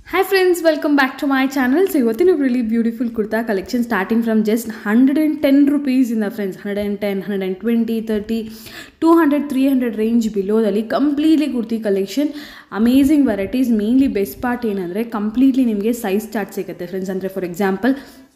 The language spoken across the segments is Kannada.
Hi friends welcome back to my channel so ಇವತ್ತಿನ really beautiful kurta collection starting from just hundred and ten ರುಪೀಸಿಂದ friends hundred and ten hundred and twenty thirty two hundred three hundred range ಬಿಲೋದಲ್ಲಿ completely kurti collection amazing varieties mainly best part ಏನಂದರೆ ಕಂಪ್ಲೀಟ್ಲಿ ನಿಮಗೆ ಸೈಜ್ ಚಾರ್ಟ್ ಸಿಗುತ್ತೆ ಫ್ರೆಂಡ್ಸ್ ಅಂದರೆ ಫಾರ್ ಎಕ್ಸಾಂಪಲ್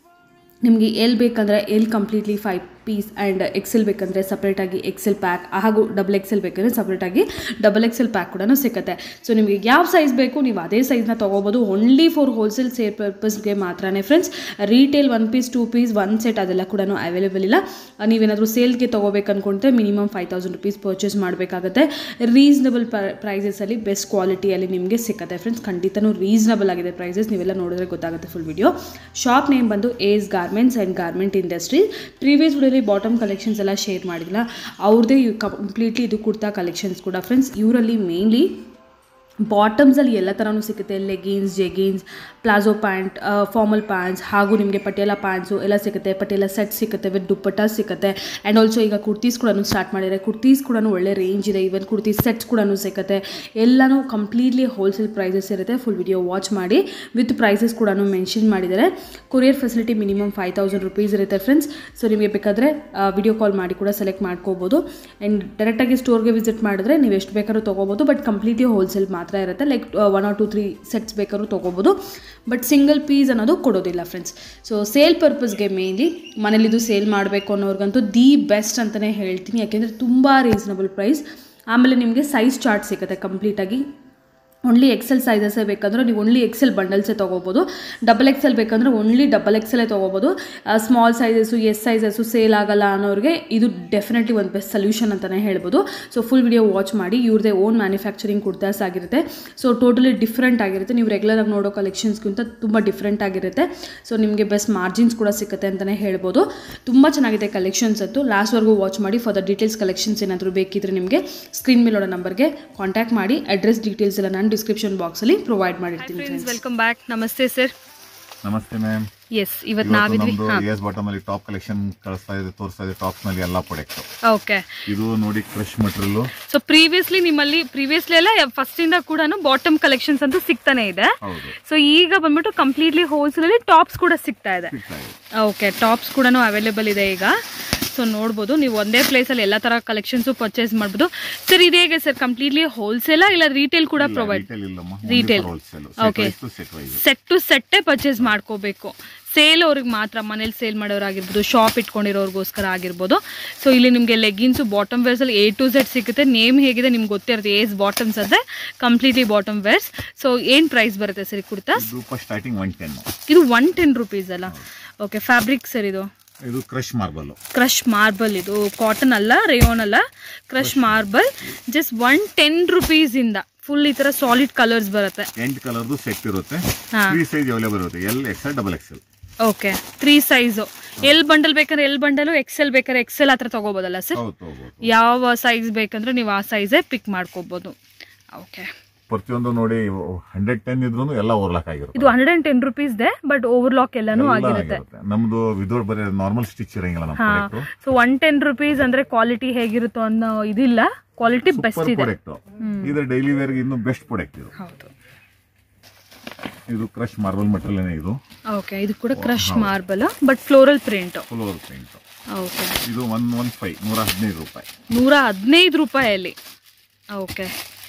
ನಿಮಗೆ ಎಲ್ ಬೇಕಂದರೆ L completely five piece and XL ಬೇಕಂದರೆ ಸಪ್ರೇಟಾಗಿ ಎಕ್ಸೆಲ್ ಪ್ಯಾಕ್ ಹಾಗೂ ಡಬಲ್ ಎಕ್ಸೆಲ್ ಬೇಕಂದರೆ ಸಪ್ರೇಟಾಗಿ ಡಬಲ್ ಎಕ್ಸೆಲ್ ಪ್ಯಾಕ್ ಕೂಡ ಸಿಗುತ್ತೆ ಸೊ ನಿಮಗೆ ಯಾವ ಸೈಜ್ ಬೇಕು ನೀವು ಅದೇ ಸೈಜ್ನ ತೊಗೋಬೋದು ಓನ್ಲಿ ಫಾರ್ ಹೋಲ್ಸೇಲ್ ಸೇಲ್ ಪರ್ಪಸ್ಗೆ ಮಾತ್ರನೇ friends retail one piece two piece one set ಅದೆಲ್ಲ ಕೂಡ ಅವೈಲೇಬಲ್ ಇಲ್ಲ ನೀವೇನಾದರೂ ಸೇಲ್ಗೆ ತೊಗೋಬೇಕು ಅನ್ಕೊಂಡ್ರೆ minimum five thousand rupees purchase ಮಾಡಬೇಕಾಗುತ್ತೆ ರೀಸನಬಲ್ ಪ್ರೈಸಸಲ್ಲಿ ಬೆಸ್ಟ್ ಕ್ವಾಲಿಟಿಯಲ್ಲಿ ನಿಮಗೆ ಸಿಗುತ್ತೆ ಫ್ರೆಂಡ್ಸ್ ಖಂಡಿತನೂ ರೀಸನಬಲ್ ಆಗಿದೆ ಪ್ರೈಸಸ್ ನೀವೆಲ್ಲ ನೋಡಿದ್ರೆ ಗೊತ್ತಾಗುತ್ತೆ ಫುಲ್ ವಿಡಿಯೋ ಶಾಪ್ ನೇಮ್ ಬಂದು Ace garments and garment industry previous ವಿಡಿಯೋಲಿ ಬಾಟಮ್ ಕಲೆಕ್ಷನ್ಸ್ ಎಲ್ಲ ಶೇರ್ ಮಾಡಿಲ್ಲ ಅವ್ರದ್ದೇ ಕಂಪ್ಲೀಟ್ಲಿ ಇದು ಕುರ್ತಾ ಕಲೆಕ್ಷನ್ಸ್ ಕೂಡ ಫ್ರೆಂಡ್ಸ್ ಇವರಲ್ಲಿ ಮೇನ್ಲಿ ಬಾಟಮ್ಸಲ್ಲಿ ಎಲ್ಲ ಥರನೂ ಸಿಗುತ್ತೆ leggings jeggings palazzo pant formal pants ಹಾಗೂ ನಿಮಗೆ ಪಟಿಯಾಲ ಪ್ಯಾಂಟ್ಸು ಎಲ್ಲ ಸಿಗುತ್ತೆ ಪಟಿಯಾಲ ಸೆಟ್ ಸಿಗುತ್ತೆ ವಿತ್ ದುಪ್ಪಟ್ಟ ಸಿಗುತ್ತೆ ಆ್ಯಂಡ್ ಆಲ್ಸೋ ಈಗ ಕುರ್ತೀಸ್ ಕೂಡ ಸ್ಟಾರ್ಟ್ ಮಾಡಿದ್ದಾರೆ ಕುರ್ತೀಸ್ ಕೂಡ ಒಳ್ಳೆ ರೇಂಜ್ ಇದೆ ಈವನ್ ಕುರ್ತಿ ಸೆಟ್ಸ್ ಕೂಡ ಸಿಗುತ್ತೆ ಎಲ್ಲನೂ ಕಂಪ್ಲೀಟ್ಲಿ ಹೋಲ್ಸೇಲ್ ಪ್ರೈಸಸ್ ಇರುತ್ತೆ ಫುಲ್ ವಿಡಿಯೋ ವಾಚ್ ಮಾಡಿ ವಿತ್ ಪ್ರೈಸಸ್ ಕೂಡ ಮೆನ್ಷನ್ ಮಾಡಿದ್ದಾರೆ courier facility minimum five thousand rupees ಇರುತ್ತೆ ಫ್ರೆಂಡ್ಸ್ ಸೊ ನಿಮಗೆ ಬೇಕಾದರೆ ವಿಡಿಯೋ ಕಾಲ್ ಮಾಡಿ ಕೂಡ ಸೆಲೆಕ್ಟ್ ಮಾಡ್ಕೋಬೋದು ಆ್ಯಂಡ್ ಡೈರೆಕ್ಟಾಗಿ ಸ್ಟೋರ್ಗೆ ವಿಸಿಟ್ ಮಾಡಿದ್ರೆ ನೀವು ಎಷ್ಟು ಬೇಕಾದ್ರೂ ತೊಗೋಬೋದು ಬಟ್ ಕಂಪ್ಲೀಟ್ಲಿ ಹೋಲ್ಸೇಲ್ ಮಾತ್ರ ಇರುತ್ತೆ like one or two three sets ಬೇಕಾದ್ರೂ ತೊಗೋಬೋದು ಬಟ್ ಸಿಂಗಲ್ ಪೀಸ್ ಅನ್ನೋದು ಕೊಡೋದಿಲ್ಲ ಫ್ರೆಂಡ್ಸ್ ಸೊ ಸೇಲ್ ಪರ್ಪಸ್ಗೆ ಮೇನ್ಲಿ ಮನೇಲಿದು ಸೇಲ್ ಮಾಡಬೇಕು ಅನ್ನೋರ್ಗಂತೂ ದಿ ಬೆಸ್ಟ್ ಅಂತಲೇ ಹೇಳ್ತೀನಿ ಯಾಕೆಂದರೆ ತುಂಬ ರೀಸನಬಲ್ ಪ್ರೈಸ್ ಆಮೇಲೆ ನಿಮಗೆ ಸೈಜ್ ಚಾರ್ಟ್ ಸಿಗುತ್ತೆ ಕಂಪ್ಲೀಟಾಗಿ ಓನ್ಲಿ ಎಕ್ಸೆಲ್ ಸೈಜಸ್ಸೇ ಬೇಕಂದ್ರೆ ನೀವು ಓನ್ಲಿ ಎಕ್ಸೆಲ್ ಬಂಡಲ್ಸೇ ತೊಗೋಬೋದು ಡಬಲ್ ಎಕ್ಸೆಲ್ ಬೇಕಂದ್ರೆ ಓನ್ಲಿ ಡಬಲ್ ಎಕ್ಸೆಲ್ಲೇ ತೊಗೋಬೋದು small sizes S sizes sale ಆಗಲ್ಲ ಅನ್ನೋರಿಗೆ ಇದು ಡೆಫಿನೆಟ್ಲಿ ಒಂದು ಬೆಸ್ಟ್ ಸೊಲ್ಯೂಷನ್ ಅಂತಲೇ ಹೇಳ್ಬೋದು ಸೊ ಫುಲ್ ವಿಡಿಯೋ ವಾಚ್ ಮಾಡಿ ಇವ್ರದೇ ಓನ್ ಮ್ಯಾನುಫ್ಯಾಕ್ಚರಿಂಗ್ ಕುರ್ತಾಸ್ ಆಗಿರುತ್ತೆ ಸೊ ಟೋಟಲಿ ಡಿಫ್ರೆಂಟ್ ಆಗಿರುತ್ತೆ ನೀವು ರೆಗ್ಯುಲರಾಗಿ ನೋಡೋ ಕಲೆಕ್ಷನ್ಸ್ಗಿಂತ ತುಂಬ ಡಿಫ್ರೆಂಟ್ ಆಗಿರುತ್ತೆ ಸೊ ನಿಮಗೆ ಬೆಸ್ಟ್ ಮಾರ್ಜಿನ್ಸ್ ಕೂಡ ಸಿಗುತ್ತೆ ಅಂತಲೇ ಹೇಳ್ಬೋದು ತುಂಬ ಚೆನ್ನಾಗಿದೆ ಕಲೆಕ್ಷನ್ಸ್ ಅಂತೂ ಲಾಸ್ಟ್ವರೆಗೂ ವಾಚ್ ಮಾಡಿ ಫಾರ್ ದ ಡೀಟೇಲ್ಸ್ ಕಲೆಕ್ಷನ್ಸ್ ಏನಾದರೂ ಬೇಕಿದ್ರೆ ನಿಮಗೆ ಸ್ಕ್ರೀನ್ ಮೇಲೋಡ ನಂಬರ್ಗೆ ಕಾಂಟ್ಯಾಕ್ಟ್ ಮಾಡಿ ಅಡ್ರೆಸ್ ಡೀಟೇಲ್ಸ್ ಎಲ್ಲ ನಾನು ಡಿಸ್ಕ್ರಿಪ್ಷನ್ ಬಾಕ್ಸಲ್ಲಿ ಪ್ರೊವೈಡ್ ಮಾಡಿರ್ತೀನಿ ಫ್ರೆಂಡ್ಸ್ ವೆಲ್ಕಮ್ ಬ್ಯಾಕ್ ನಮಸ್ತೆ ಸರ್ ನಮಸ್ತೆ ಮ್ಯಾಮ್ ಎಸ್ ಇವತ್ತು ನಾವಿದ್ವಿ ನಮ್ದು ಎಸ್ ಬಾಟಮ್ ಅಲ್ಲಿ ಟಾಪ್ ಕಲೆಕ್ಷನ್ ಕಳಿಸ್ತಾ ಇದೆ ತೋರಿಸ್ತಾ ಇದೆ ಟಾಪ್ಸ್ ನಲ್ಲಿ ಎಲ್ಲಾ ಪ್ರಾಡಕ್ಟ್ ಓಕೆ ಇದು ನೋಡಿ ಕ್ರಶ್ ಮಟೀರಿಯಲ್ ಸೊ ಪ್ರೀವಿಯಸ್ಲಿ ನಿಮ್ಮಲ್ಲಿ ಪ್ರೀವಿಯಸ್ಲಿ ಎಲ್ಲ ಫಸ್ಟ್ ಇಂದ ಕೂಡ ಬಾಟಮ್ ಕಲೆಕ್ಷನ್ಸ್ ಅಂತೂ ಸಿಗ್ತಾನೆ ಇದೆ ಹೌದು ಸೊ ಈಗ ಬಂದ್ಬಿಟ್ಟು ಕಂಪ್ಲೀಟ್ಲಿ ಹೋಲ್ಸೇಲ್ ಅಲ್ಲಿ ಟಾಪ್ಸ್ ಕೂಡ ಸಿಗ್ತಾ ಇದೆ ಸಿಗ್ತಾ ಇದೆ ಓಕೆ ಟಾಪ್ಸ್ ಕೂಡ ಅವೈಲೇಬಲ್ ಇದೆ ಈಗ ಸೊ ನೋಡ್ಬೋದು ನೀವು ಒಂದೇ ಪ್ಲೇಸಲ್ಲಿ ಎಲ್ಲ ತರ ಕಲೆಕ್ಷನ್ಸು ಪರ್ಚೇಸ್ ಮಾಡ್ಬೋದು ಸರ್ ಇದು ಹೇಗೆ ಸರ್ ಕಂಪ್ಲೀಟ್ಲಿ ಹೋಲ್ಸೇಲಾ ಇಲ್ಲ ರಿಟೇಲ್ ಕೂಡ ಪ್ರೊವೈಡ್ ರಿಟೇಲ್ ಇಲ್ಲಮ್ಮ Retail. Wholesale Okay. Set wise set to ಸೆಟ್ಟೇ ಪರ್ಚೇಸ್ ಮಾಡ್ಕೋಬೇಕು ಸೇಲ್ ಅವ್ರಿಗೆ ಮಾತ್ರ ಮನೇಲಿ ಸೇಲ್ ಮಾಡೋರಾಗಿರ್ಬೋದು ಶಾಪ್ ಇಟ್ಕೊಂಡಿರೋರ್ಗೋಸ್ಕರ ಆಗಿರ್ಬೋದು ಸೊ ಇಲ್ಲಿ ನಿಮಗೆ ಲೆಗಿನ್ಸು ಬಾಟಮ್ ವೇರ್ಸಲ್ಲಿ ಎ ಟು ಝೆಡ್ ಸಿಗುತ್ತೆ ನೇಮ್ ಹೇಗಿದೆ ನಿಮ್ಗೆ ಗೊತ್ತಿರುತ್ತೆ ಏಸ್ ಬಾಟಮ್ಸ್ ಅಂದರೆ ಕಂಪ್ಲೀಟ್ಲಿ ಬಾಟಮ್ ವೇರ್ಸ್ ಸೊ ಏನು ಪ್ರೈಸ್ ಬರುತ್ತೆ ಸರ್ ಈ ಕುರ್ತಾ ಇದು ಫಸ್ಟ್ ಸ್ಟಾರ್ಟಿಂಗ್ ಒನ್ ಟೆನ್ ಇದು ಒನ್ ಟೆನ್ ರುಪೀಸ್ ಅಲ್ಲ ಓಕೆ ಫ್ಯಾಬ್ರಿಕ್ ಸರ್ ಇದು ಇದು ಕ್ರಶ್ ಮಾರ್ಬಲ್ ಕ್ರಶ್ ಮಾರ್ಬಲ್ ಇದು ಕಾಟನ್ ಅಲ್ಲ ರೇಯೋನ್ ಅಲ್ಲ crush marble just one ten ರುಪೀಸಿಂದ ಫುಲ್ ಈ ಥರ ಸಾಲಿಡ್ ಕಲರ್ಸ್ ಬರುತ್ತೆ ಎಂಟ್ ಕಲರ್ದು ಸೆಟ್ ಇರುತ್ತೆ ಹಾ. ತ್ರೀ ಸೈಜ್ ಅವೈಲೇಬಲ್ ಇರುತ್ತೆ L XL double XL okay three size L bundle ಬೇಕಾದ್ರೆ ಎಲ್ ಬಂಡಲು ಎಕ್ಸೆಲ್ ಬೇಕಾದ್ರೆ ಎಕ್ಸೆಲ್ ಹತ್ರ ತಗೋಬೋದಲ್ಲ ಸರ್ ಹೌದು ತಗೋಬಹುದು ಯಾವ ಸೈಜ್ ಬೇಕಂದ್ರೆ ನೀವು ಆ ಸೈಜೇ ಪಿಕ್ ಮಾಡ್ಕೋಬೋದು ಓಕೆ ಪ್ರತಿಯೊಂದು ನೋಡಿ ಹಂಡ್ರೆಡ್ ಟೆನ್ ಇದ್ರು ಎಲ್ಲ ಓವರ್ಲಾಕ್ ಆಗಿರುತ್ತೆ ಇದು ಹಂಡ್ರೆಡ್ ಅಂಡ್ ಟೆನ್ ರುಪೀಸ್ ಇದೆ ಬಟ್ ಓವರ್ಲಾಕ್ ಎಲ್ಲಾನು ಎಲ್ಲ ಆಗಿರುತ್ತೆ ಆಗಿರುತ್ತೆ. ನಮ್ದು ವಿದೌಟ್ ಬರೀ ನಾರ್ಮಲ್ ಸ್ಟಿಚ್ ಇರಂಗಿಲ್ಲ ನಮ್ಮ ಹಾ product so one ten rupees ಅಂದ್ರೆ ಕ್ವಾಲಿಟಿ ಹೇಗಿರುತ್ತೋ ಅನ್ನೋ ಇದಿಲ್ಲ ಕ್ವಾಲಿಟಿ ಬೆಸ್ಟ್ ಸೂಪರ್ ಇದೆ ಪ್ರಾಡಕ್ಟ್ ಇದು ಡೈಲಿ ವೇರ್ ಇನ್ನು ಬೆಸ್ಟ್ ಪ್ರಾಡಕ್ಟ್ ಇದು ಹೌದು ಇದು ಕ್ರಶ್ ಮಾರ್ಬಲ್ ಮಟೀರಿಯಲ್ ಇದು ಓಕೆ ಇದು ಕೂಡ crush marble but floral print full over paint okay ಇದು ಒನ್ ಒನ್ ಫೈವ್ ನೂರ ಹದಿನೈದು ರೂಪಾಯಿ ನೂರ ಹದಿನೈದು ರೂಪಾಯಲ್ಲಿ ಓಕೆ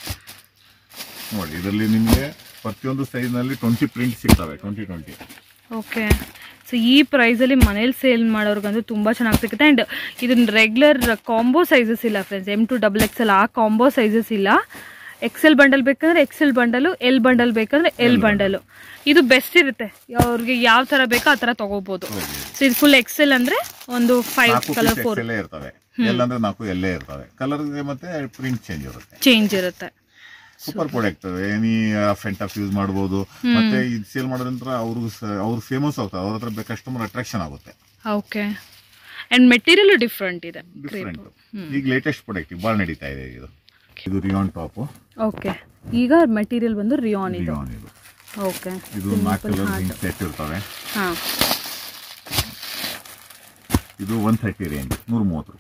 ನೋಡಿ ಇದರಲ್ಲಿ ನಿಮಗೆ ಪ್ರತಿಯೊಂದು ಸೈಜ್ನಲ್ಲಿ ಟ್ವೆಂಟಿ ಪ್ರಿಂಟ್ ಸಿಗ್ತವೆ ಟ್ವೆಂಟಿ ಟ್ವೆಂಟಿ ಓಕೆ ಸೊ ಈ ಪ್ರೈಸಲ್ಲಿ ಮನೇಲಿ ಸೇಲ್ ಮಾಡೋರ್ಗಂತೂ ತುಂಬ ಚೆನ್ನಾಗಿ ಸಿಗುತ್ತೆ ಆ್ಯಂಡ್ ಇದನ್ನ ರೆಗ್ಯುಲರ್ ಕಾಂಬೋ ಸೈಜಸ್ ಇಲ್ಲ friends M to double XL ಆ ಕಾಂಬೋ ಸೈಜಸ್ ಇಲ್ಲ ಎಕ್ಸೆಲ್ ಬಂಡಲ್ ಬೇಕಂದ್ರೆ ಎಕ್ಸೆಲ್ ಬಂಡಲು ಎಲ್ ಬಂಡಲ್ ಬೇಕಂದ್ರೆ ಎಲ್ ಬಂಡಲು ಇದು ಬೆಸ್ಟ್ ಇರುತ್ತೆ ಅವ್ರಿಗೆ ಯಾವ ಥರ ಬೇಕೋ ಆ ಥರ ತೊಗೋಬೋದು ಸೊ ಇದು ಫುಲ್ ಎಕ್ಸೆಲ್ ಅಂದರೆ ಒಂದು ಫೈವ್ ನಾಲ್ಕು ಕಲರ್ ಪೀಸ್ ಫೋರ್ ಎಲ್ಲೇ ಇರ್ತವೆ ಎಲ್ಲಂದ್ರೆ ನಾಲ್ಕು ಎಲ್ಲೇ ಇರ್ತವೆ ಕಲರ್ ಮತ್ತೆ ಪ್ರಿಂಟ್ ಚೇಂಜ್ ಇರುತ್ತೆ ಚೇಂಜ್ ಇರುತ್ತೆ super product any front of use ಮಾಡ್ಬೋದು ಮತ್ತೆ ಇದು ಸೇಲ್ ಮಾಡೋದ್ರಂತರ ಅವ್ರಿಗೆ ಅವ್ರು ಫೇಮಸ್ ಆಗ್ತಾರೆ ಅವ್ರ ಹತ್ರ ಕಸ್ಟಮರ್ ಅಟ್ರಾಕ್ಷನ್ ಆಗುತ್ತೆ ಓಕೆ ಆ್ಯಂಡ್ ಮೆಟೀರಿಯಲ್ ಡಿಫ್ರೆಂಟ್ ಇದೆ ಡಿಫ್ರೆಂಟ್ ಈಗ ಲೇಟೆಸ್ಟ್ ಪ್ರಾಡಕ್ಟ್ ಭಾಳ ನಡೀತಾ ಇದೆ ಇದು ಇದು ರಿಯಾನ್ ಟಾಪ್ ಓಕೆ ಈಗ ಮೆಟೀರಿಯಲ್ ಬಂದು ರಿಯಾನ್ ಇದು ರಿಯಾನ್ ಇದು ಓಕೆ ಇದು ನಾಲ್ಕು ಕಲರ್ ಹಿಂಗ್ ಸೆಟ್ ಇರ್ತವೆ ಹಾಂ ಇದು ಒನ್ ಥರ್ಟಿ ರೇಂಜ್ ನೂರ ಮೂವತ್ತು ರೂಪಾಯಿ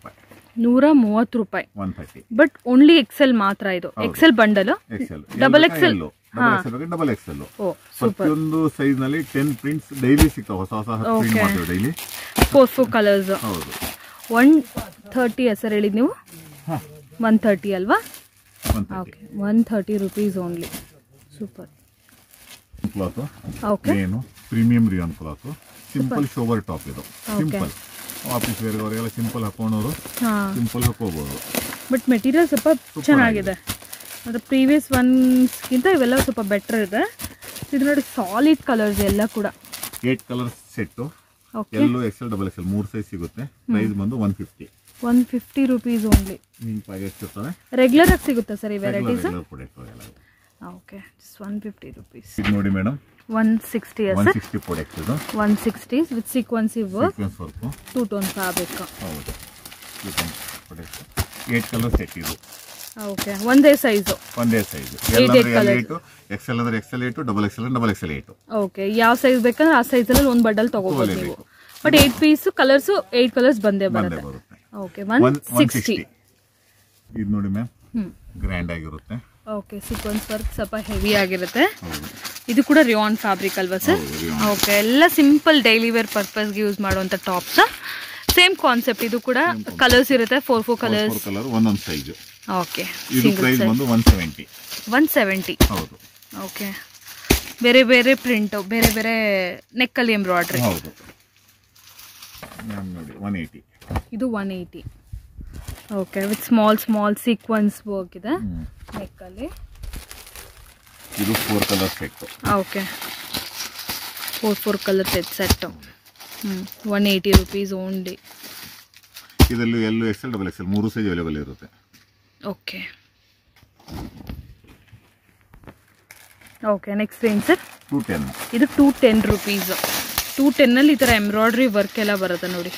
ನೂರ ಮೂವತ್ತು ರೂಪಾಯಿ one thirty but only XL ಮಾತ್ರ ಇದು XL bundle XL Double XL? Double XL double XL ಓ ಪ್ರತಿಯೊಂದು ಸೈಜ್ ನಲ್ಲಿ ಟೆನ್ ಪ್ರಿಂಟ್ಸ್ ಡೈಲಿ ಸಿಗ್ತಾವೆ ಹೊಸ ಹೊಸ ಪ್ರಿಂಟ್ Okay. ಮಾಡ್ತೀವಿ ಡೈಲಿ ಫೋರ್ ಫೋರ್ ಕಲರ್ಸ್ ಹೌದು ಒನ್ ಥರ್ಟಿ ಹೆಸರು ಹೇಳಿದ್ ನೀವು ಹಾ ಒನ್ ಥರ್ಟಿ ಅಲ್ವಾ one thirty okay one thirty rupees only super cloth okay ಏನು ಪ್ರೀಮಿಯಂ ರಿಯಾನ್ ಕ್ಲಾತ್ ಸಿಂಪಲ್ ಶೋವರ್ ಟಾಪ್ ಇದು ಸಿಂಪಲ್ ಆಫೀಸ್ ವೇರ್ ಅವರೆಲ್ಲ ಸಿಂಪಲ್ ಹಾಕೊಂಡವರು ಹಾಂ ಸಿಂಪಲ್ ಹಾಕೋಬಹುದು ಬಟ್ ಮೆಟೀರಿಯಲ್ ಸ್ವಲ್ಪ ಚೆನ್ನಾಗಿದೆ ಅಂದರೆ ಪ್ರೀವಿಯಸ್ ಒನ್ಸ್ಗಿಂತ ಇವೆಲ್ಲ ಸ್ವಲ್ಪ ಬೆಟರ್ ಇದೆ ಇದು ನೋಡಿ ಸಾಲಿಡ್ ಕಲರ್ಸ್ ಎಲ್ಲ ಕೂಡ ಏಟ್ ಕಲರ್ ಸೆಟ್ಟು ಓಕೆ ಎಲ್ಲೋ ಎಕ್ಸೆಲ್ ಡಬಲ್ ಎಕ್ಸೆಲ್ ಮೂರು ಸೈಜ್ ಸಿಗುತ್ತೆ ಪ್ರೈಸ್ ಬಂದು one fifty one fifty rupees only ಹಿಂಗೆ ಪ್ಯಾಕೆಟ್ಸ್ ಇರ್ತವೆ ರೆಗ್ಯುಲರ್ ಆಗಿ ಸಿಗುತ್ತಾ ಸರ್ ಈ ವೆರೈಟೀಸ್ ರೆಗ್ಯುಲರ್ ಪ್ರಾಡಕ್ಟ್ ಅವೆಲ್ಲ okay just one fifty rupees ಇದು ನೋಡಿ madam one sixty one sir sixty product ಇದು one sixty with sequence work sequence work two tone fabric ಹೌದು ಪ್ರಾಡಕ್ಟ್ ಏಟ್ ಕಲರ್ ಸೆಟ್ ಇದು ಓಕೆ ಒಂದೇ ಸೈಜು ಒಂದೇ ಸೈಜ್ Eight, ಎಲ್ಲ eight L colours. Eight XL ಅಂದ್ರೆ XL eight double XL double XL eight okay ಯಾವ ಸೈಜ್ ಬೇಕಂದ್ರೆ ಆ ಸೈಜಲ್ಲಿ ಒಂದು ಬಂಡಲ್ ತಗೋಬೋದು ನೀವು ತಗೊಳ್ಲೇಬೇಕು. But eight piece colours eight colours ಬಂದೇ ಬಂದೇ ಬರುತ್ತೆ ಬರುತ್ತೆ okay one one one sixty sixty ಇದು ನೋಡಿ ಮ್ಯಾಮ್ ಹ್ಞೂ ಗ್ರ್ಯಾಂಡ್ ಆಗಿರುತ್ತೆ ಓಕೆ ಸೀಕ್ವೆನ್ಸ್ ವರ್ಕ್ ಸ್ವಲ್ಪ ಹೆವಿ ಆಗಿರುತ್ತೆ ಹೌದು ಇದು ಕೂಡ ರಿಯಾನ್ ಫ್ಯಾಬ್ರಿಕ್ ಅಲ್ವಾ ಸರ್ ಹೌದು, rayon. ಓಕೆ ಎಲ್ಲ ಸಿಂಪಲ್ ಡೈಲಿ ವೇರ್ ಪರ್ಪಸ್ಗೆ ಯೂಸ್ ಮಾಡುವಂಥ ಟಾಪ್ಸ್ ಸೇಮ್ ಕಾನ್ಸೆಪ್ಟ್ ಇದು ಕೂಡ ಕಲರ್ಸ್ ಇರುತ್ತೆ four four colours four colour ಒಂದೊಂದು ಸೈಜ್ ಓಕೆ ಇದು ಸಿಂಗಲ್ ಪ್ರೈಸ್ ಸೈಜ್ ಬಂದು ಒನ್ ಸೆವೆಂಟಿ ಒನ್ ಸೆವೆಂಟಿ ಹೌದು ಓಕೆ ಬೇರೆ ಬೇರೆ ಪ್ರಿಂಟು ಬೇರೆ ಬೇರೆ ನೆಕ್ಕಲ್ಲಿ ಎಂಬ್ರಾಯ್ಡ್ರಿ ಹೌದು ಮ್ಯಾಮ್ ನೋಡಿ ಒನ್ ಏಯ್ಟಿ ಇದು one eighty okay with small small sequence work ಇದೆ ನೆಕ್ಕಲ್ಲಿ ಇದು four colour set okay four four colour set set ಹ್ಞೂ ಒನ್ ಏಯ್ಟಿ ರುಪೀಸ್ ಓನ್ಲಿ ಇದರಲ್ಲಿ ಎಲ್ಲೂ ಎಕ್ಸೆಲ್ ಡಬಲ್ ಎಕ್ಸೆಲ್ ಮೂರು ಸೈಜ್ ಅವೈಲೇಬಲ್ ಇರುತ್ತೆ okay okay next range sir two ten ಇದು ಟೂ ಟೆನ್ ರುಪೀಸು ಟೂ ಟೆನ್ನಲ್ಲಿ ಈ ಥರ ಎಂಬ್ರಾಯ್ಡ್ರಿ ವರ್ಕ್ ಎಲ್ಲ ಬರುತ್ತೆ ನೋಡಿ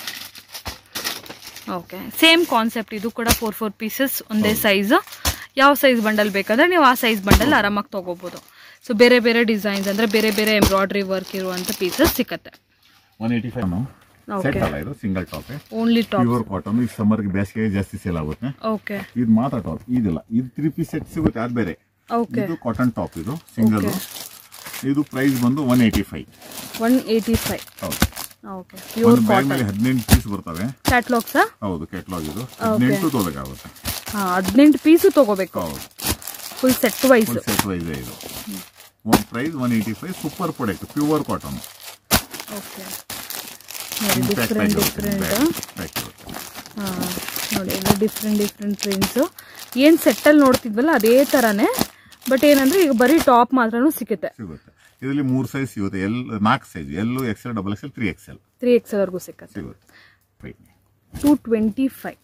ಓಕೆ ಸೇಮ್ ಕಾನ್ಸೆಪ್ಟ್ ಇದು ಕೂಡ ಫೋರ್ ಫೋರ್ ಪೀಸಸ್ ಒಂದೇ ಸೈಜು ಯಾವ ಸೈಜ್ ಬಂಡಲ್ ಬೇಕಂದ್ರೆ ನೀವು ಆ ಸೈಜ್ ಬಂಡಲ್ ಆರಾಮಾಗಿ ತೊಗೋಬೋದು ಸೊ ಬೇರೆ ಬೇರೆ ಡಿಸೈನ್ಸ್ ಅಂದರೆ ಬೇರೆ ಬೇರೆ ಎಂಬ್ರಾಯ್ಡ್ರಿ ವರ್ಕ್ ಇರುವಂಥ ಪೀಸಸ್ ಸಿಕ್ಕತ್ತೆ ಒನ್ ಏಯ್ಟಿ ಫೈವ್ ಸೆಟ್ ಅಲ್ಲ ಇದು single top only top pure cotton ಈ ಸಮ್ಮರ್ಗೆ ಬೇಸಿಗೆ ಜಾಸ್ತಿ ಸೇಲ್ ಆಗುತ್ತೆ ಓಕೆ ಇದು ಮಾತ್ರ ಟಾಪ್ ಇದಿಲ್ಲ ಇದು ತ್ರೀ ಪೀಸ್ ಸೆಟ್ ಸಿಗುತ್ತೆ ಅದು ಬೇರೆ ಓಕೆ ಇದು ಕಾಟನ್ ಟಾಪ್ ಇದು ಸಿಂಗಲ್ ಇದು ಪ್ರೈಸ್ ಬಂದು one eighty five one eighty five ಹೌದು ಓಕೆ ಪ್ಯೂರ್ ಒಂದು ಬ್ಯಾಗ್ ಕಾಟನ್ ಮೇಲೆ ಹದಿನೆಂಟು ಪೀಸ್ ಬರ್ತವೆ ಕ್ಯಾಟ್ಲಾಗ್ಸಾ ಹೌದು ಕೆಟ್ಲಾಗ್ ಇದು ಹದಿನೆಂಟು ತಗೋಬೇಕಾಗುತ್ತೆ ಹಾಂ ಹದಿನೆಂಟು ಪೀಸು ತೊಗೋಬೇಕು ಹೌದು full set wise full set wise ಇದು ಒಂದು price one eighty five super product pure cotton okay ನೋಡಿ ಡಿಫ್ರೆಂಟ್ ಆಗಿರುತ್ತೆ ಡಿಫ್ರೆಂಟ್ ಪ್ಯಾಕ್ ಇರುತ್ತೆ ಹಾಂ ನೋಡಿ ಎಲ್ಲ ಡಿಫ್ರೆಂಟ್ ಡಿಫ್ರೆಂಟ್ ಪ್ರಿಂಟ್ಸು ಏನು ಸೆಟ್ಟಲ್ಲಿ ನೋಡ್ತಿದ್ವಲ್ಲ ಅದೇ ಥರನೇ ಬಟ್ ಏನಂದರೆ ಈಗ ಬರೀ ಟಾಪ್ ಮಾತ್ರನೂ ಸಿಗುತ್ತೆ ಸಿಗುತ್ತೆ ಇದರಲ್ಲಿ ಮೂರು ಸೈಜ್ ಸಿಗುತ್ತೆ ಎಲ್ ನಾಲ್ಕು size L XL double XL three XL three ಎಕ್ಸ್ವರೆಗೂ ಸಿಗುತ್ತೆ ಸಿಗುತ್ತೆ Right. Two twenty five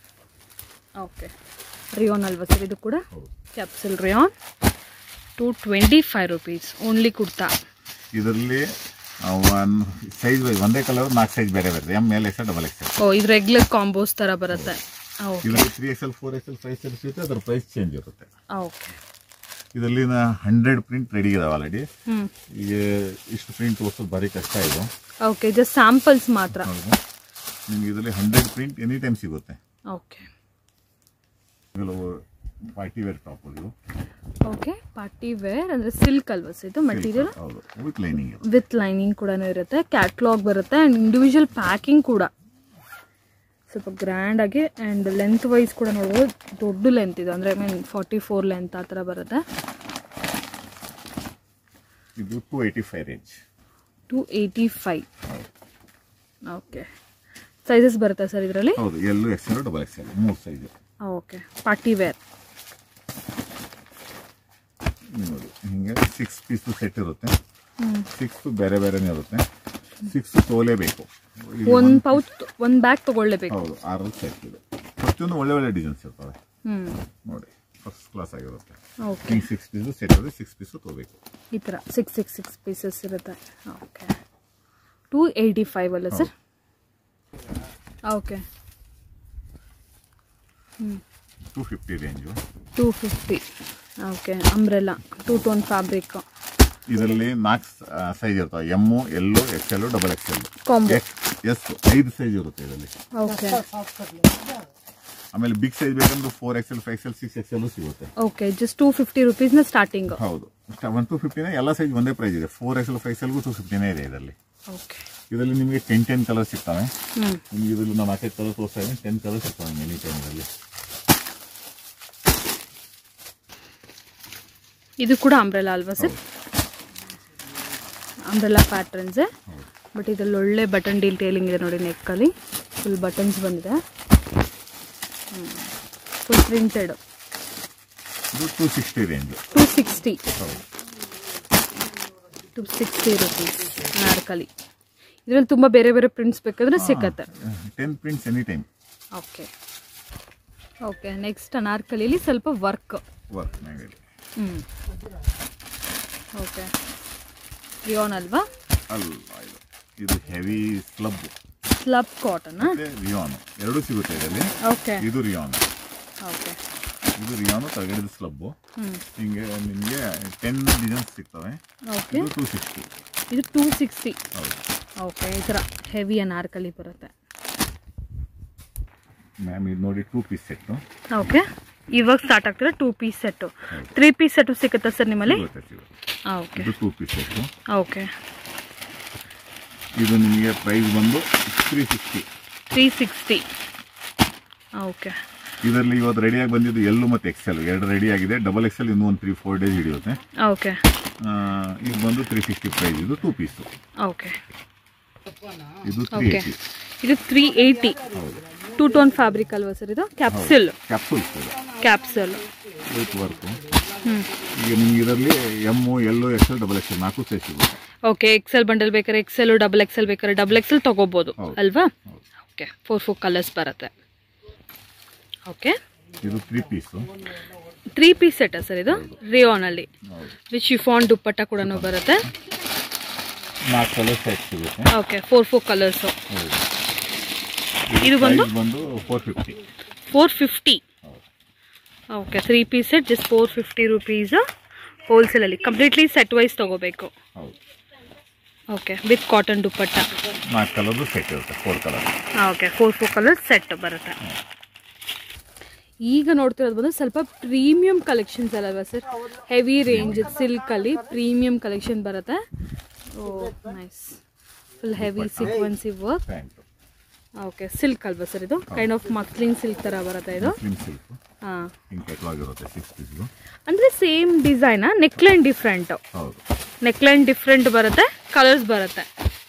okay rayon ಅಲ್ವಾ ಸರ್ ಇದು ಕೂಡ ಹೌದು capsule rayon two twenty five rupees only kurta ಇದರಲ್ಲಿ ಒನ್ ಸೈಜ್ ಒಂದೇ ಕಲರ್ ನಾಲ್ಕು ಸೈಜ್ ಬೇರೆ ಬರುತ್ತೆ M L XL double XL ಓ ಇದು ರೆಗ್ಯುಲರ್ ಕಾಂಬೋಸ್ ಥರ ಬರುತ್ತೆ ಓಕೆ ಇದರಲ್ಲಿ three XL four XL five XL ಸಿಗುತ್ತೆ ಅದರ ಪ್ರೈಸ್ ಚೇಂಜ್ ಇರುತ್ತೆ ಓಕೆ ಇದರಲ್ಲಿ ಹಂಡ್ರೆಡ್ ಪ್ರಿಂಟ್ ರೆಡಿ ಇದಾವೆ ಆಲ್ರೆಡಿ ಹ್ಞೂ ಈಗ ಇಷ್ಟು ಪ್ರಿಂಟ್ ತೋರಿಸೋದು ಭಾರಿ ಕಷ್ಟ ಇದು ಓಕೆ ಜಸ್ಟ್ ಸ್ಯಾಂಪಲ್ಸ್ ಮಾತ್ರ ಹೌದು ನಿಮ್ಗೆ ಇದರಲ್ಲಿ ಹಂಡ್ರೆಡ್ ಪ್ರಿಂಟ್ ಎನಿ ಟೈಮ್ ಸಿಗುತ್ತೆ ಓಕೆ ಕೆಲವು ಪಾರ್ಟಿ ವೇರ್ ಟಾಪ್ ಇದು ಓಕೆ ಪಾರ್ಟಿ ವೇರ್ ಅಂದರೆ ಸಿಲ್ಕ್ ಅಲ್ವಾ ಸರ್ ಇದು ಮಟೀರಿಯಲ್ ಹೌದು ವಿತ್ ಲೈನಿಂಗ್ ಇದು ವಿತ್ ಲೈನಿಂಗ್ ಕೂಡ ಇರುತ್ತೆ ಕ್ಯಾಟ್ಲಾಗ್ ಬರುತ್ತೆ ಆ್ಯಂಡ್ ಇಂಡಿವಿಜುವಲ್ ಪ್ಯಾಕಿಂಗ್ ಕೂಡ ಸ್ವಲ್ಪ ಗ್ರ್ಯಾಂಡ್ ಆಗಿ ಆ್ಯಂಡ್ ಲೆಂತ್ ವೈಸ್ ಕೂಡ ನೋಡ್ಬೋದು ದೊಡ್ಡ ಲೆಂತ್ ಇದೆ ಅಂದರೆ ಮೀನ್ ಫಾರ್ಟಿ ಫೋರ್ ಲೆಂತ್ ಆ ಥರ ಬರುತ್ತೆ ಇದು two eighty five range to eighty five okay sizes ಬರುತ್ತಾ ಸರ್ ಇದರಲ್ಲಿ ಹೌದು ಎಲ್ಲು ಎಕ್ಸೆಲ್ ಡಬಲ್ ಎಕ್ಸೆಲ್ ಮೂರು ಸೈಜ್ ಓಕೆ ಪಾರ್ಟಿ ವೇರ್ ನೋಡಿ ಹಿಂಗೆ ಸಿಕ್ಸ್ ಪೀಸು ಸೆಟ್ ಇರುತ್ತೆ ಹ್ಞೂ ಸಿಕ್ಸ್ ಬೇರೆ ಬೇರೆನೇ ಇರುತ್ತೆ ಸಿಕ್ಸ್ ತೋಲೇಬೇಕು ಇದು ಒಂದು ಪೌಚ್ ಒಂದು ಬ್ಯಾಗ್ ತೊಗೊಳ್ಳೇಬೇಕು ಹೌದು ಆರು ಸೆಟ್ ಇದೆ ಪ್ರತಿಯೊಂದು ಒಳ್ಳೆ ಒಳ್ಳೆ ಡಿಸೈನ್ಸ್ ಇರ್ತವೆ ಹ್ಞೂ ನೋಡಿ ಫಸ್ಟ್ ಕ್ಲಾಸ್ ಆಗಿರುತ್ತೆ ಓಕೆ ಹಿಂಗೆ ಸಿಕ್ಸ್ ಪೀಸು ಸೆಟ್ ಇರುತ್ತೆ ಸಿಕ್ಸ್ ಪೀಸು ತಗೋಬೇಕು ಈ ಥರ ಸಿಕ್ಸ್ ಸಿಕ್ಸ್ ಸಿಕ್ಸ್ ಪೀಸಸ್ ಇರುತ್ತೆ ಓಕೆ ಟೂ ಏಯ್ಟಿ ಫೈವ್ ಅಲ್ಲ ಸರ್ ಓಕೆ ಹ್ಞೂ two fifty range two fifty okay umbrella two tone fabric ಇದರಲ್ಲಿ ನಾಲ್ಕು ಸೈಜ್ ಇರ್ತವೆ M L XL double XL combo S ಐದು ಸೈಜ್ ಇರುತ್ತೆ ಇದರಲ್ಲಿ ಓಕೆ ಆಮೇಲೆ ಬಿಗ್ ಸೈಜ್ ಬೇಕಂದ್ರೆ four XL five XL six XL ಸಿಗುತ್ತೆ ಓಕೆ ಜಸ್ಟ್ ಟೂ ಫಿಫ್ಟಿ ರುಪೀಸ್ನ ಸ್ಟಾರ್ಟಿಂಗ್ ಹೌದು ಒನ್ ಟು ಫಿಫ್ಟಿನೇ ಎಲ್ಲ ಸೈಜ್ ಒಂದೇ ಪ್ರೈಸ್ ಇದೆ ಫೋರ್ ಎಕ್ಸೆಲ್ ಫೈವ್ ಎಕ್ಸೆಲ್ಗೂ ಟು ಫಿಫ್ಟಿನೇ ಇದೆ ಇದರಲ್ಲಿ ಓಕೆ ಇದರಲ್ಲಿ ನಿಮಗೆ ಟೆನ್ ಟೆನ್ ಕಲರ್ ಸಿಗ್ತವೆ ಹ್ಞೂ ನಿಮ್ಗೆ ಇದರಲ್ಲಿ ನಾನು ನಾಲ್ಕೈದು ಕಲರ್ ತೋರಿಸ್ತಾ ಇದ್ದೀನಿ ಟೆನ್ ಕಲರ್ ಸಿಗ್ತವೆ ಮಿನಿ ಟೈಮ್ನಲ್ಲಿ ಇದು ಕೂಡ ಅಂಬ್ರೆಲಾ ಅಲ್ವಾ ಸರ್ ಅಂಬ್ರೆಲಾ ಪ್ಯಾಟ್ರನ್ಸ್ ಬಟ್ ಇದ್ರಲ್ಲಿ ಒಳ್ಳೆ ಬಟನ್ ಡೀಟೇಲಿಂಗ್ ಇದೆ ನೋಡಿ ನೆಕ್ಕಲ್ಲಿ ಫುಲ್ ಬಟನ್ಸ್ ಬಂದಿದೆ ಫುಲ್ ಪ್ರಿಂಟೆಡ್ ಇದು two sixty range two sixty ಹೌದು ಟು ಸಿಕ್ಸ್ಟಿ ರುಪೀಸ್ ನಾರ್ಕಲಿ ಇದರಲ್ಲಿ ತುಂಬ ಬೇರೆ ಬೇರೆ ಪ್ರಿಂಟ್ಸ್ ಬೇಕಾದ್ರೆ ಸಿಕ್ಕತ್ತೆ ten prints any time okay okay next ಅನಾರ್ಕಲಿಲಿ ಸ್ವಲ್ಪ ವರ್ಕ್ ವರ್ಕ್ ಮೇಲೆ ಹ್ಞೂ ಓಕೆ ರಿಯೋನ್ ಅಲ್ವಾ ಅಲ್ಲ ಇದು ಇದು ಹೆವಿ ಸ್ಲಬ್ ಸ್ಲಬ್ ಕಾಟನ್ ಮತ್ತೆ ರಿಯಾನ್ ಎರಡೂ ಸಿಗುತ್ತೆ ಇದರಲ್ಲಿ ಓಕೆ ಇದು ರಿಯಾನ್ ಓಕೆ ಇದು ರಿಯಾನು ತಗಡಿದ ಸ್ಲಬ್ ಹ್ಞೂ ಹಿಂಗೆ ನಿಮಗೆ ಟೆನ್ ಡಿಸೈನ್ಸ್ ಸಿಗ್ತವೆ ಓಕೆ ಇದು ಟೂ ಸಿಕ್ಸ್ಟಿ ಇದು ಟೂ ಸಿಕ್ಸ್ಟಿ ಹೌದು ಓಕೆ ಈ ಥರ ಹೆವಿ ಅನಾರ್ಕಲಿ ಬರುತ್ತೆ ಮ್ಯಾಮ್ ಇದು ನೋಡಿ ಟೂ ಪೀಸ್ ಸೆಟ್ಟು ಓಕೆ ಇವಾಗ ಸ್ಟಾರ್ಟ್ ಆಗ್ತಿದೆ two piece set three piece set ಸಿಗುತ್ತಾ ಸರ್ ನಿಮ್ಮಲ್ಲಿ ಸಿಗುತ್ತೆ ಸಿಗುತ್ತೆ ಓಕೆ ಇದು ಟೂ ಪೀಸ್ ಸೆಟ್ಟು ಓಕೆ ಇದು ನಿಮಗೆ ಪ್ರೈಸ್ ಬಂದು three sixty three sixty okay ಇದರಲ್ಲಿ ಇವತ್ತು ರೆಡಿಯಾಗಿ ಬಂದಿದ್ದು ಎಲ್ಲು ಮತ್ತು ಎಕ್ಸೆಲ್ ಎರಡು ರೆಡಿ ಆಗಿದೆ ಡಬಲ್ ಎಕ್ಸೆಲ್ ಇನ್ನೂ ಒಂದು ತ್ರೀ ಫೋರ್ ಡೇಸ್ ಹಿಡಿಯುತ್ತೆ ಓಕೆ ಆ, ಇದು ಬಂದು ತ್ರೀ ಸಿಕ್ಸ್ಟಿ ಪ್ರೈಸ್ ಇದು ಟೂ ಪೀಸು ಓಕೆ ಇದು ತ್ರೀ ಓಕೆ ಏಯ್ಟಿ ಇದು ತ್ರೀ ಏಯ್ಟಿ ಹೌದು ಟೂ ಟೋನ್ ಫ್ಯಾಬ್ರಿಕ್ ಅಲ್ವಾ ಸರ್ ಇದು ಕ್ಯಾಪ್ಸಿಲ್ ಕ್ಯಾಪ್ಸೂಲ್ಸ್ ಇದು ಕ್ಯಾಪ್ಸಲ್ ವೈಟ್ ವರ್ಕು ಹ್ಞೂ ಈಗ ನಿಮ್ಗೆ ಇದರಲ್ಲಿ M L XL double XL ನಾಲ್ಕು ಸೈಜ್ ಸಿಗುತ್ತೆ ಓಕೆ ಎಕ್ಸೆಲ್ ಬಂಡಲ್ ಬೇಕಾದ್ರೆ ಎಕ್ಸೆಲ್ ಡಬಲ್ ಎಕ್ಸೆಲ್ ಬೇಕಾದ್ರೆ ಡಬಲ್ ಎಕ್ಸೆಲ್ ತೊಗೋಬೋದು ಹೌದು. ಅಲ್ವಾ ಹೌದು. ಓಕೆ ಫೋರ್ ಫೋರ್ ಕಲರ್ಸ್ ಬರುತ್ತೆ ಓಕೆ ಇದು three piece three piece set sir ಇದು ರಿಯೋನಲ್ಲಿ ಹೌದು ವಿತ್ ಶಿಫಾನ್ ದುಪ್ಪಟ್ಟ ಕೂಡ ಬರುತ್ತೆ ನಾಲ್ಕು ಕಲರ್ ಸೈಜ್ ಸಿಗುತ್ತೆ ಓಕೆ ಫೋರ್ ಫೋರ್ ಕಲರ್ಸು ಹೌದು ಇದು ಬಂದು Price ಬಂದು ಫೋರ್ ಫಿಫ್ಟಿ ಫೋರ್ ಫಿಫ್ಟಿ ಹೌದು okay three piece set just four fifty rupees ಹೋಲ್ಸೇಲಲ್ಲಿ ಕಂಪ್ಲೀಟ್ಲಿ ಸೆಟ್ ವೈಸ್ ತೊಗೋಬೇಕು ಹೌದು ಓಕೆ ವಿತ್ ಕಾಟನ್ ದುಪ್ಪಟ್ಟ ನಾಲ್ಕು ಕಲರ್ದು ಸೆಟ್ ಇರುತ್ತೆ four colour okay four four colour set ಬರುತ್ತೆ ಈಗ ನೋಡ್ತಿರೋದು ಬಂದು ಸ್ವಲ್ಪ ಪ್ರೀಮಿಯಂ ಕಲೆಕ್ಷನ್ಸ್ ಅಲ್ಲಲ್ವಾ ಸರ್ ಹೆವಿ ರೇಂಜ್ ಸಿಲ್ಕಲ್ಲಿ ಪ್ರೀಮಿಯಂ ಕಲೆಕ್ಷನ್ ಬರುತ್ತೆ ಓ ನೈಸ್ ಫುಲ್ ಹೆವಿ ಸೀಕ್ವೆನ್ಸಿ ವರ್ಕ್ ಪ್ಯಾಂಟು ಓಕೆ ಸಿಲ್ಕ್ ಅಲ್ವಾ ಸರ್ ಇದು ಕೈಂಡ್ ಆಫ್ ಮಸ್ಲಿನ್ ಸಿಲ್ಕ್ ಥರ ಬರುತ್ತೆ ಇದು ಸ್ಲಿಮ್ ಸಿಲ್ಕ್ ಹಾಂ ಹಿಂಗೆ ಕೆಟ್ಲಾಗ್ ಇರುತ್ತೆ ಸಿಕ್ಸ್ ಪೀಸ್ದು ಅಂದರೆ ಸೇಮ್ ಡಿಸೈನಾ ನೆಕ್ಲೈನ್ ಡಿಫ್ರೆಂಟ್ ಹೌದು ನೆಕ್ಲೈನ್ ಡಿಫ್ರೆಂಟ್ ಬರುತ್ತೆ ಕಲರ್ಸ್ ಬರುತ್ತೆ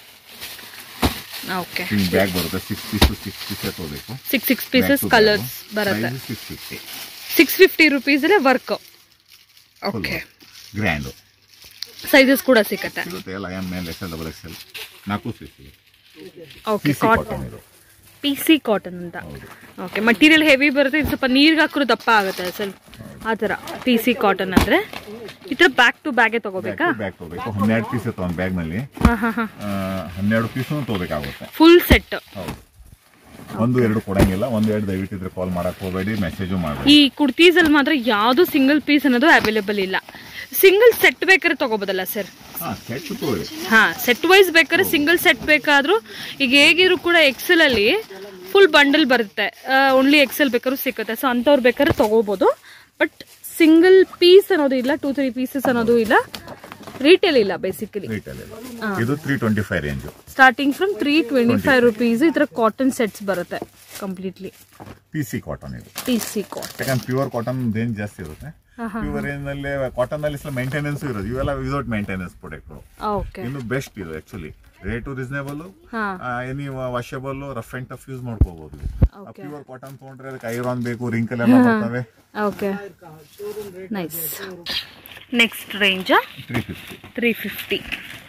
ಓಕೆ ಹಿಂಗೆ ಬ್ಯಾಗ್ ಬರುತ್ತೆ ಸಿಕ್ಸ್ ಪೀಸು ಸಿಕ್ಸ್ ಪೀಸ್ ತಗೋಬೇಕು ಸಿಕ್ಸ್ ಸಿಕ್ಸ್ ಪೀಸಸ್ ಕಲರ್ಸ್ ಬರುತ್ತೆ ಸಿಕ್ಸ್ ಫಿಫ್ಟಿ ಸಿಕ್ಸ್ ಫಿಫ್ಟಿ ರುಪೀಸಲ್ಲೇ ವರ್ಕ್ ಓಕೆ ಗ್ರ್ಯಾಂಡು ಸೈಜಸ್ ಕೂಡ ಸಿಕ್ಕತ್ತೆ ಸಿಗುತ್ತೆ ಎಲ್ಲ M L XL double XL ನಾಲ್ಕು ಸೈಜ್ ಸಿಗುತ್ತೆ ಓಕೆ ಸಿ ಕಾಟನ್ ಕಾಟನ್ ಇದು ಪಿ ಸಿ ಕಾಟನ್ ಅಂತ ಹೌದು ಓಕೆ ಮಟೀರಿಯಲ್ ಹೆವಿ ಬರುತ್ತೆ ಇದು ಸ್ವಲ್ಪ ನೀರಿಗೆ ಹಾಕಿದ್ರು ದಪ್ಪ ಆಗುತ್ತೆ ಸ್ವಲ್ಪ ಆ ಥರ ಪಿ ಸಿ ಕಾಟನ್ ಅಂದರೆ ಈ ಥರ ಬ್ಯಾಕ್ ಟು ಬ್ಯಾಗೆ ತಗೋಬೇಕಾ ಬ್ಯಾಗ್ ತಗೋಬೇಕು ಹನ್ನೆರಡು ಪೀಸ್ ಇತ್ತು ಒಂದು ಬ್ಯಾಗ್ನಲ್ಲಿ ಹಾಂ ಹಾಂ ಹಾಂ ಹನ್ನೆರಡು ಪೀಸು ತಗೋಬೇಕಾಗುತ್ತೆ ಫುಲ್ ಸೆಟ್ ಹೌದು ಒಂದು ಎರಡು ಕೊಡಂಗಿಲ್ಲ ಒಂದು ಎರಡು ದಯವಿಟ್ಟಿದ್ರೆ ಕಾಲ್ ಮಾಡಕ್ ಹೋಗಬೇಡಿ ಮೆಸೇಜು ಮಾಡಬೇಡಿ ಈ ಕುರ್ತೀಸಲ್ಲಿ ಮಾತ್ರ ಯಾವುದು ಸಿಂಗಲ್ ಪೀಸ್ ಅನ್ನೋದು ಅವೈಲೇಬಲ್ ಇಲ್ಲ ಸಿಂಗಲ್ ಸೆಟ್ ಬೇಕಾದ್ರೆ ತಗೋಬೋದಲ್ಲ ಸರ್ ಹಾಂ ಸೆಟ್ ತಗೋರಿ ಹಾ ಸೆಟ್ ವೈಸ್ ಬೇಕಾದ್ರೆ ಸಿಂಗಲ್ ಸೆಟ್ ಬೇಕಾದ್ರೂ ಈಗ ಹೇಗಿದ್ರು ಕೂಡ ಎಕ್ಸೆಲ್ ಅಲ್ಲಿ ಫುಲ್ ಬಂಡಲ್ ಬರುತ್ತೆ ಓನ್ಲಿ ಎಕ್ಸೆಲ್ ಬೇಕಾದ್ರೂ ಸಿಗುತ್ತೆ ಸೊ ಅಂಥವ್ರು ಬೇಕಾದ್ರೆ ತಗೋಬೋದು ಬಟ್ ಸಿಂಗಲ್ ಪೀಸ್ ಅನ್ನೋದು ಇಲ್ಲ ಟೂ ತ್ರೀ ಪೀಸಸ್ ಅನ್ನೋದು ಇಲ್ಲ ರೀಟೇಲ್ ಇಲ್ಲ ಬೇಸಿಕಲಿ ರೇಟಲ್ಲಿ ಇದು three twenty five range starting from three twenty five rupees ಈ ಥರ ಕಾಟನ್ ಸೆಟ್ಸ್ ಬರುತ್ತೆ ಕಂಪ್ಲೀಟ್ಲಿ ಪಿ ಸಿ ಕಾಟನ್ ಇದು ಟಿ ಸಿ ಕಾಟನ್ ಯಾಕಂದ್ರೆ ಪ್ಯೂರ್ ಕಾಟನ್ ರೇಂಜ್ ಜಾಸ್ತಿ ಇರುತ್ತೆ ಪ್ಯೂರ್ ರೇಂಜ್ ನಲ್ಲಿ ಕಾಟನ್ ನಲ್ಲಿ ಸ್ವಲ್ಪ ಮೇಂಟೆನೆನ್ಸ್ ಇರೋದು ಇವೆಲ್ಲ ವಿದೌಟ್ ಮೇಂಟೆನೆನ್ಸ್ ಪ್ರಾಡಕ್ಟ್ ಓಕೆ ಇನ್ನು ಬೆಸ್ಟ್ ಇದು ಆಕ್ಚುಲಿ ರೇಟು ರೀಸನೇಬಲ್ ಹಾ any washable rough and tough use ಮಾಡ್ಕೋಬಹುದು Okay. ಪ್ಯೂರ್ ಕಾಟನ್ ತೊಗೊಂಡ್ರೆ ಅದಕ್ಕೆ ಐರಾನ್ ಬೇಕು ರಿಂಕಲ್ ಎಲ್ಲ ಬರ್ತವೆ okay nice next range three fifty three fifty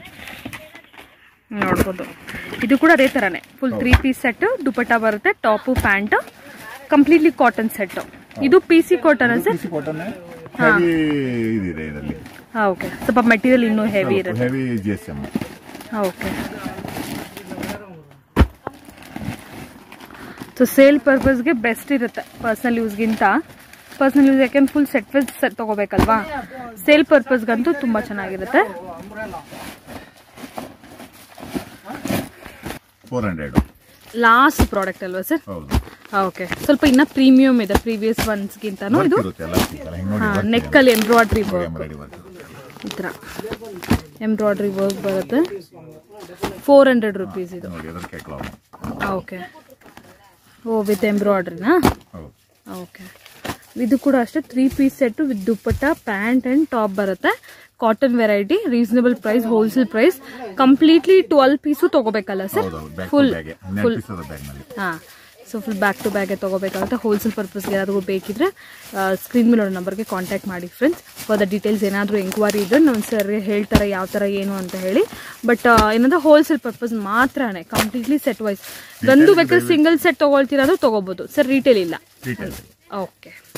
ನೋಡ್ಬೋದು ಇದು ಕೂಡ ಅದೇ ಥರನೇ full three piece set dupatta ಬರುತ್ತೆ top pant completely cotton set ಇದು P C cotton P sir C cotton heavy ಇದಿದೆ ಇದರಲ್ಲಿ ಹಾಂ ಓಕೆ ಸ್ವಲ್ಪ ಮೆಟೀರಿಯಲ್ ಇನ್ನೂ ಹೆವಿ ಇರುತ್ತೆ heavy G S M okay so sale ಪರ್ಪಸ್ಗೆ ಬೆಸ್ಟ್ ಇರುತ್ತೆ ಪರ್ಸ್ನಲ್ ಯೂಸ್ಗಿಂತ ಪರ್ಸ್ನಲ್ ಯೂಸ್ ಯಾಕೆಂದ್ರೆ ಫುಲ್ ಸೆಟ್ ವೆಸ್ ಸೆಟ್ ತೊಗೋಬೇಕಲ್ವಾ ಸೇಲ್ ಪರ್ಪಸ್ಗಂತೂ ತುಂಬ ಚೆನ್ನಾಗಿರುತ್ತೆ ಫೋರ್ ಹಂಡ್ರೆಡ್ ಲಾಸ್ಟ್ ಪ್ರಾಡಕ್ಟ್ ಅಲ್ವಾ ಸರ್ ಹೌದು ಓಕೆ ಸ್ವಲ್ಪ ಇನ್ನ ಪ್ರೀಮಿಯಂ ಇದೆ ಪ್ರೀವಿಯಸ್ ಒನ್ಸ್ಗಿಂತನೂ ಇದು ಇರುತ್ತೆ ಎಲ್ಲ ಸಿಕ್ಕಲ್ಲ ಹಿಂಗ್ ನೋಡಿ work ಇದೆ. ನೆಕ್ಕಲ್ಲಿ ಎಂಬ್ರಾಯ್ಡ್ರಿ ನೋಡಿ ವರ್ಕ್ embroidery work. ಈ ಥರ ಎಂಬ್ರಾಯ್ಡ್ರಿ ವರ್ಕ್ ಬರುತ್ತೆ ಫೋರ್ ಹಂಡ್ರೆಡ್ ರುಪೀಸ್ ಇದು ನೋಡಿ ಅದ್ರ ಕೆಟ್ಲಾಗ್ ಓಕೆ ಓ ವಿತ್ ಎಂಬ್ರಾಯ್ಡ್ರಿನಾ ಹೌದು ಓಕೆ ಇದು ಕೂಡ ಅಷ್ಟೇ three piece set with dupatta pant and top ಬರುತ್ತೆ cotton variety reasonable price wholesale price completely twelve piece ತಗೋಬೇಕಲ್ಲ ಸರ್ ಹೌದೌದು ಬ್ಯಾಕ್ Full- ಬ್ಯಾಗೆ ಹನ್ನೆರಡು ಪೀಸ್ ಅದ ಬ್ಯಾಗ್ ನಲ್ಲಿ ಹಾಂ ಸೊ ಫುಲ್ ಬ್ಯಾಕ್ ಟು ಬ್ಯಾಗೆ ತೊಗೋಬೇಕಾಗುತ್ತೆ ಹೋಲ್ಸೇಲ್ ಪರ್ಪಸ್ಗೆ ಯಾರಾದರೂ ಬೇಕಿದ್ರೆ ಸ್ಕ್ರೀನ್ ಮೇಲೆ ನಂಬರ್ಗೆ ಕಾಂಟ್ಯಾಕ್ಟ್ ಮಾಡಿ ಫ್ರೆಂಡ್ಸ್ ಫಾರ್ ದ ಡೀಟೇಲ್ಸ್ ಏನಾದರೂ ಎಂಕ್ವೈರಿ ಇದ್ರೆ ನಾನು ಸರ್ ಹೇಳ್ತಾರೆ ಯಾವ ಥರ ಏನು ಅಂತ ಹೇಳಿ ಬಟ್ ಏನಂದ್ರೆ ಹೋಲ್ಸೇಲ್ ಪರ್ಪಸ್ ಮಾತ್ರನೇ ಕಂಪ್ಲೀಟ್ಲಿ ಸೆಟ್ ವೈಸ್ ಒಂದು ಬೇಕಾದ್ರೆ ಸಿಂಗಲ್ ಸೆಟ್ ತೊಗೊಳ್ತೀರಾ ಅದು ತೊಗೋಬೋದು ಸರ್ ರೀಟೇಲ್ ಇಲ್ಲ Retail. ಓಕೆ